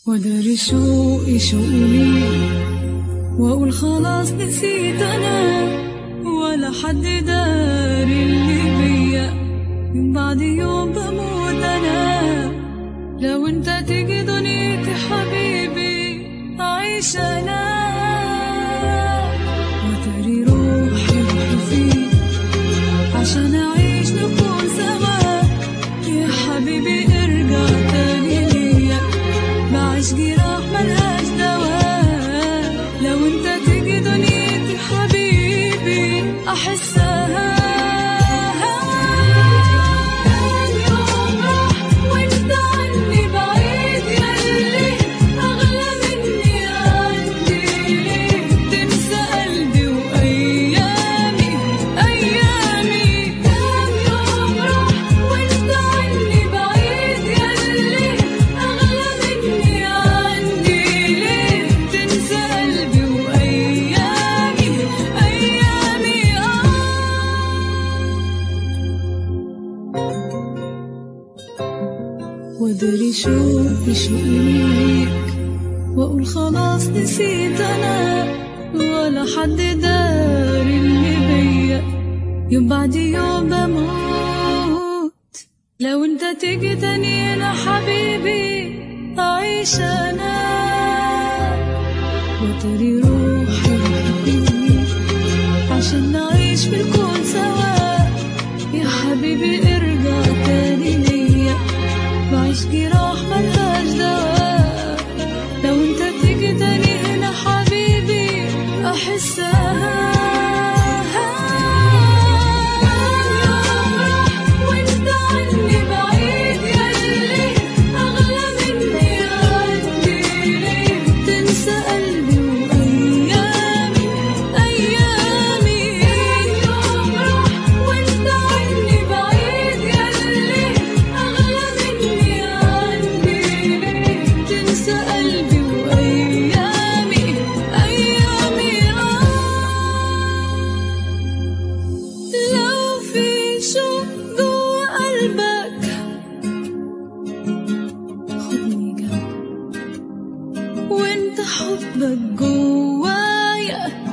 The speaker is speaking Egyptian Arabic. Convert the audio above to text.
وادري شوقي شوقي واقول خلاص نسيت انا ولا حد داري اللي بيا من بعد يوم بموت انا لو انت تيجي دنيتي حبيبي اعيش انا وتري روحي روحي فيك عشان اعيش نكون سوا يا حبيبي ارجع تاني ليا بعيش جراح ملهاش دواء لو انت تيجي دنيتي حبيبي احسها يوم راح وانت عني بعيد ياللي اغلى مني عندي ليه تنسى قلبي وايامي ايامي كام يوم راح وانت عني بعيد ياللي اغلى مني عندي ليه تنسى قلبي وايامي ايامي اه وادري شوقي شوقيك واقول خلاص نسيت انا ولا حد داري اللي بيا يوم بعد يوم بموت لو انت تيجي تاني انا حبيبي اعيش انا وتري روحي روحي فيك عشان نعيش في الكون سوا يا حبيبي ارجع تاني ليا بعيش جراح ملهاش دواء لو انت تيجي تاني هنا حبيبي احسها وانت عني بعيد ياللي اغلى مني عندي ليه تنسى قلبي وايامي ايامي يوم راح وانت عني بعيد ياللي اغلى مني عندي ليه تنسى قلبي وايامي ايامي اه لو في شوق جوا قلبك خدني جنبك وانت حبك جوايا